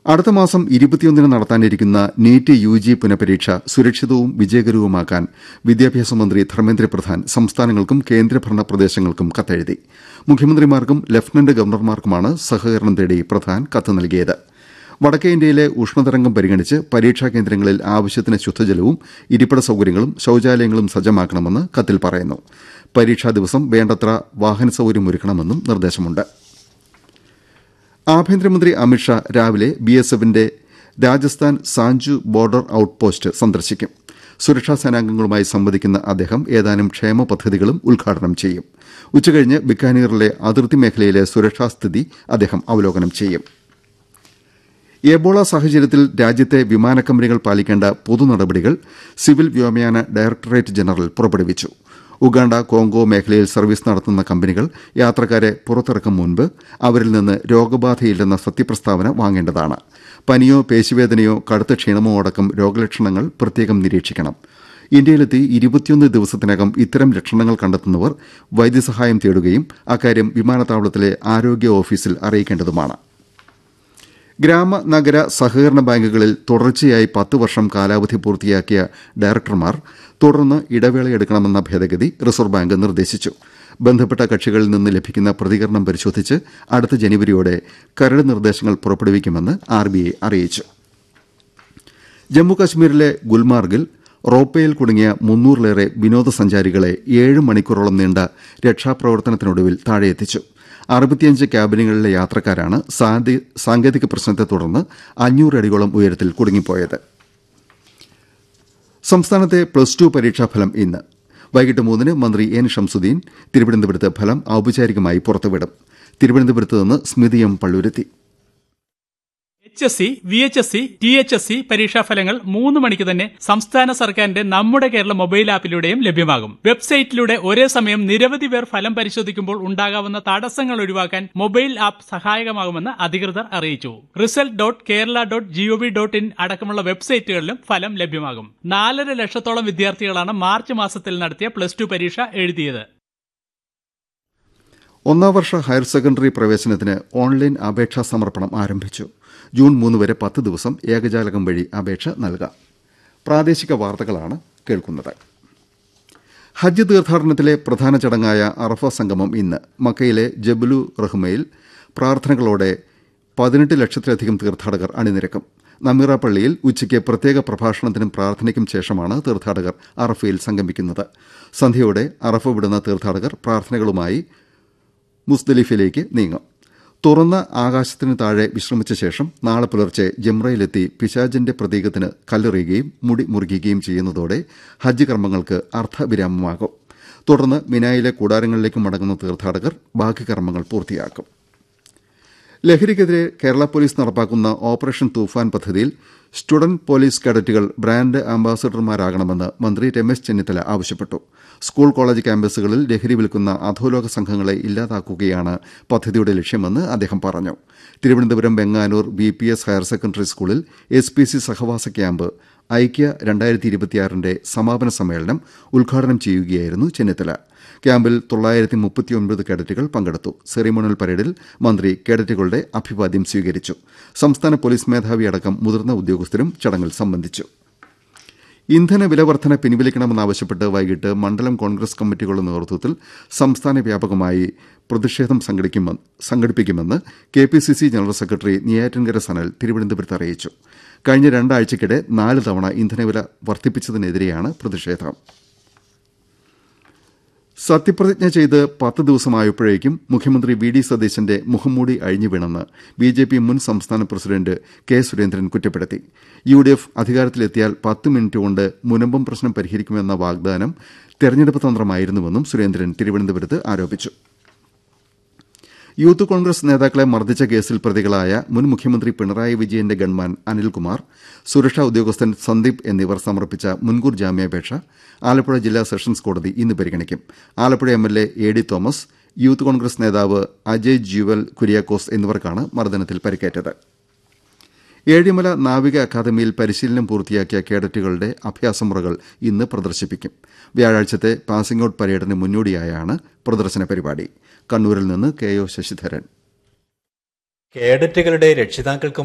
അടുത്ത മാസം ഇരുപത്തിയൊന്നിന് നടത്താനിരിക്കുന്ന നീറ്റ് യു ജി പുനഃപരീക്ഷ സുരക്ഷിതവും വിജയകരവുമാക്കാൻ വിദ്യാഭ്യാസ മന്ത്രി ധർമ്മേന്ദ്ര പ്രധാൻ സംസ്ഥാനങ്ങൾക്കും കേന്ദ്രഭരണ പ്രദേശങ്ങൾക്കും കത്തെഴുതി മുഖ്യമന്ത്രിമാർക്കും ലഫ്റ്റനന്റ് ഗവർണർമാർക്കുമാണ് സഹകരണം തേടി പ്രധാൻ കത്ത് നൽകിയത് വടക്കേ ഇന്ത്യയിലെ ഉഷ്ണതരംഗം പരിഗണിച്ച് പരീക്ഷാ കേന്ദ്രങ്ങളിൽ ആവശ്യത്തിന് ശുദ്ധജലവും ഇരിപ്പിട സൌകര്യങ്ങളും ശൌചാലയങ്ങളും സജ്ജമാക്കണമെന്ന് കത്തിൽ പറയുന്നു പരീക്ഷാ ദിവസം വേണ്ടത്ര വാഹന സൌകര്യം ഒരുക്കണമെന്നും നിർദ്ദേശമുണ്ട് ആഭ്യന്തരമന്ത്രി അമിത്ഷാ രാവിലെ ബിഎസ്എഫിന്റെ Rajasthan Sanchu border out post സന്ദർശിക്കും സുരക്ഷാ സേനാംഗങ്ങളുമായി സംവദിക്കുന്ന അദ്ദേഹം ഏതാനും ക്ഷേമ പദ്ധതികളും ഉദ്ഘാടനം ചെയ്യും ഉച്ചകഴിഞ്ഞ് ബിക്കാനീറിലെ അതിർത്തി മേഖലയിലെ സുരക്ഷാ സ്ഥിതി അദ്ദേഹം അവലോകനം ചെയ്യും എബോള സാഹചര്യത്തിൽ രാജ്യത്തെ വിമാന കമ്പനികൾ പാലിക്കേണ്ട പൊതു നടപടികൾ സിവിൽ വ്യോമയാന ഡയറക്ടറേറ്റ് ജനറൽ പുറപ്പെടുവിച്ചു ഉഗാണ്ട കോങ്കോ മേഖലയിൽ സർവീസ് നടത്തുന്ന കമ്പനികൾ യാത്രക്കാരെ പുറത്തിറക്കും മുൻപ് അവരിൽ നിന്ന് രോഗബാധയില്ലെന്ന സത്യപ്രസ്താവന വാങ്ങേണ്ടതാണ് പനിയോ പേശിവേദനയോ കടുത്ത ക്ഷീണമോ അടക്കം രോഗലക്ഷണങ്ങൾ പ്രത്യേകം നിരീക്ഷിക്കണം ഇന്ത്യയിലെത്തി ഇരുപത്തിയൊന്ന് ദിവസത്തിനകം ഇത്തരം ലക്ഷണങ്ങൾ കണ്ടെത്തുന്നവർ വൈദ്യസഹായം തേടുകയും അക്കാര്യം വിമാനത്താവളത്തിലെ ആരോഗ്യ ഓഫീസിൽ അറിയിക്കേണ്ടതുമാണ് ഗ്രാമ നഗര സഹകരണ ബാങ്കുകളിൽ തുടർച്ചയായി പത്ത് വർഷം കാലാവധി പൂർത്തിയാക്കിയ ഡയറക്ടർമാർ തുടർന്ന് ഇടവേളയെടുക്കണമെന്ന ഭേദഗതി റിസർവ് ബാങ്ക് നിർദ്ദേശിച്ചു ബന്ധപ്പെട്ട കക്ഷികളിൽ നിന്ന് ലഭിക്കുന്ന പ്രതികരണം പരിശോധിച്ച് അടുത്ത ജനുവരിയോടെ കരട് നിർദ്ദേശങ്ങൾ പുറപ്പെടുവിക്കുമെന്ന് ആർബിഐ അറിയിച്ചു ജമ്മുകശ്മീരിലെ ഗുൽമാർഗിൽ റോപ്പയിൽ കുടുങ്ങിയ മുന്നൂറിലേറെ വിനോദസഞ്ചാരികളെ ഏഴ് മണിക്കൂറോളം നീണ്ട രക്ഷാപ്രവർത്തനത്തിനൊടുവിൽ താഴെയെത്തിച്ചു അറുപത്തിയഞ്ച് ക്യാബിനുകളിലെ യാത്രക്കാരാണ് സാങ്കേതിക പ്രശ്നത്തെ തുടർന്ന് അഞ്ഞൂറ് അടിയോളം ഉയരത്തിൽ കുടുങ്ങിപ്പോയത് സംസ്ഥാനത്തെ പ്ലസ് ടു പരീക്ഷാഫലം ഇന്ന് വൈകിട്ട് മൂന്നിന് മന്ത്രി എൻ ഷംസുദ്ദീൻ തിരുവനന്തപുരത്ത് ഫലം ഔപചാരികമായി പുറത്തുവിടും തിരുവനന്തപുരത്ത് നിന്ന് Smithi M Palluruthi H S C V H S C T H S C പരീക്ഷാഫലങ്ങൾ മൂന്ന് മണിക്ക് തന്നെ സംസ്ഥാന സർക്കാരിന്റെ നമ്മുടെ കേരള മൊബൈൽ ആപ്പിലൂടെയും ലഭ്യമാകും വെബ്സൈറ്റിലൂടെ ഒരേ സമയം നിരവധി പേർ ഫലം പരിശോധിക്കുമ്പോൾ ഉണ്ടാകാവുന്ന തടസ്സങ്ങൾ ഒഴിവാക്കാൻ മൊബൈൽ ആപ്പ് സഹായകമാകുമെന്ന് അധികൃതർ അറിയിച്ചു result dot Kerala dot G O V dot in അടക്കമുള്ള വെബ്സൈറ്റുകളിലും ഫലം ലഭ്യമാകും നാലര ലക്ഷത്തോളം വിദ്യാർത്ഥികളാണ് മാർച്ച് മാസത്തിൽ നടത്തിയ പ്ലസ് ടു പരീക്ഷ എഴുതിയത് ഒന്നാം വർഷ ഹയർ സെക്കൻഡറി പ്രവേശനത്തിന് ഓൺലൈൻ അപേക്ഷാ സമർപ്പണം ആരംഭിച്ചു ജൂൺ മൂന്ന് വരെ പത്ത് ദിവസം ഏകജാലകം വഴി അപേക്ഷ നൽകാം പ്രാദേശിക വാർത്തകളാണ് കേൾക്കുന്നത് ഹജ്ജ് തീർത്ഥാടനത്തിലെ പ്രധാന ചടങ്ങായ അറഫ സംഗമം ഇന്ന് മക്കയിലെ ജബലു റഹ്മയിൽ പ്രാർത്ഥനകളോടെ പതിനെട്ട് ലക്ഷത്തിലധികം തീർത്ഥാടകർ അണിനിരക്കും നമീറ പള്ളിയിൽ ഉച്ചയ്ക്ക് പ്രത്യേക പ്രഭാഷണത്തിനും പ്രാർത്ഥനയ്ക്കും ശേഷമാണ് തീർത്ഥാടകർ അറഫയിൽ സംഗമിക്കുന്നത് സന്ധ്യയോടെ അറഫ വിടുന്ന തീർത്ഥാടകർ പ്രാർത്ഥനകളുമായി മുസ്ദലിഫിലേക്ക് നീങ്ങും തുറന്ന ആകാശത്തിന് താഴെ വിശ്രമിച്ച ശേഷം നാളെ പുലർച്ചെ ജംറയിലെത്തി പിശാജിന്റെ പ്രതീകത്തിന് കല്ലെറിയുകയും മുടി മുറിക്കുകയും ചെയ്യുന്നതോടെ ഹജ്ജ് കർമ്മങ്ങൾക്ക് അർത്ഥവിരാമമാകും തുടർന്ന് മിനായിലെ കൂടാരങ്ങളിലേക്ക് മടങ്ങുന്ന തീർത്ഥാടകർ ബാക്കി കർമ്മങ്ങൾ പൂർത്തിയാക്കും ലഹരിക്കെതിരെ കേരള പോലീസ് നടപ്പാക്കുന്ന ഓപ്പറേഷൻ തൂഫാൻ പദ്ധതിയിൽ സ്റ്റുഡന്റ് പോലീസ് കേഡറ്റുകൾ ബ്രാൻഡ് അംബാസഡർമാരാകണമെന്ന് മന്ത്രി രമേശ് ചെന്നിത്തല ആവശ്യപ്പെട്ടു സ്കൂൾ കോളേജ് ക്യാമ്പസുകളിൽ ലഹരി വിൽക്കുന്ന അധോലോക സംഘങ്ങളെ ഇല്ലാതാക്കുകയാണ് പദ്ധതിയുടെ ലക്ഷ്യമെന്ന് അദ്ദേഹം പറഞ്ഞു Thiruvananthapuram Venganoor B P S higher secondary സ്കൂളിൽ എസ് പി സി സഹവാസ ക്യാമ്പ് ഐക്യ രണ്ടായിരത്തി ഇരുപത്തിയാറിന്റെ സമാപന സമ്മേളനം ഉദ്ഘാടനം ചെയ്യുകയായിരുന്നു ചെന്നിത്തല ക്യാമ്പിൽ തൊള്ളായിരത്തി മുപ്പത്തിയൊൻപത് കേഡറ്റുകൾ പങ്കെടുത്തു സെറിമോണിയൽ പരേഡിൽ മന്ത്രി കേഡറ്റുകളുടെ അഭിവാദ്യം സ്വീകരിച്ചു സംസ്ഥാന പോലീസ് മേധാവി അടക്കം മുതിർന്ന ഉദ്യോഗസ്ഥരും ചടങ്ങിൽ സംബന്ധിച്ചു ഇന്ധന വില വർധന പിൻവലിക്കണമെന്നാവശ്യപ്പെട്ട് വൈകിട്ട് മണ്ഡലം കോൺഗ്രസ് കമ്മിറ്റികളുടെ നേതൃത്വത്തിൽ സംസ്ഥാന വ്യാപകമായി പ്രതിഷേധം സംഘടിപ്പിക്കുമെന്ന് K P C C general secretary Neyyattinkara Sanal തിരുവനന്തപുരത്ത് അറിയിച്ചു കഴിഞ്ഞ രണ്ടാഴ്ചയ്ക്കിടെ നാല് തവണ ഇന്ധനവില വർദ്ധിപ്പിച്ചതിനെതിരെയാണ് പ്രതിഷേധം സത്യപ്രതിജ്ഞ ചെയ്ത് പത്ത് ദിവസമായപ്പോഴേക്കും മുഖ്യമന്ത്രി വി ഡി സതീശന്റെ മുഖംമൂടി അഴിഞ്ഞുവീണെന്ന് ബി ജെ പി മുൻ സംസ്ഥാന പ്രസിഡന്റ് കെ സുരേന്ദ്രൻ കുറ്റപ്പെടുത്തി യു ഡി എഫ് അധികാരത്തിലെത്തിയാൽ പത്ത് മിനിറ്റ് കൊണ്ട് മുനമ്പം പ്രശ്നം പരിഹരിക്കുമെന്ന വാഗ്ദാനം തെരഞ്ഞെടുപ്പ് തന്ത്രമായിരുന്നുവെന്നും സുരേന്ദ്രൻ തിരുവനന്തപുരത്ത് ആരോപിച്ചു യൂത്ത് കോൺഗ്രസ് നേതാക്കളെ മർദ്ദിച്ച കേസിൽ പ്രതികളായ മുൻ മുഖ്യമന്ത്രി പിണറായി വിജയന്റെ ഗൺമാൻ അനിൽകുമാർ സുരക്ഷാ ഉദ്യോഗസ്ഥൻ സന്ദീപ് എന്നിവർ സമർപ്പിച്ച മുൻകൂർ ജാമ്യാപേക്ഷ ആലപ്പുഴ ജില്ലാ സെഷൻസ് കോടതി ഇന്ന് പരിഗണിക്കും Alappuzha M L A A D Thomas youth Congress നേതാവ് അജയ് ജ്യുവൽ കുര്യാക്കോസ് എന്നിവർക്കാണ് മർദ്ദനത്തിൽ പരിക്കേറ്റത് ഏഴിമല നാവിക അക്കാദമിയിൽ പരിശീലനം പൂർത്തിയാക്കിയ കേഡറ്റുകളുടെ അഭ്യാസമുറകൾ ഇന്ന് പ്രദർശിപ്പിക്കും വ്യാഴാഴ്ചത്തെ പാസിംഗ് ഔട്ട് പരേഡിന് മുന്നോടിയായാണ് പ്രദർശന പരിപാടി കണ്ണൂരിൽ നിന്ന് കെ ഒ ശശിധരൻ കേഡറ്റുകളുടെ രക്ഷിതാക്കൾക്കും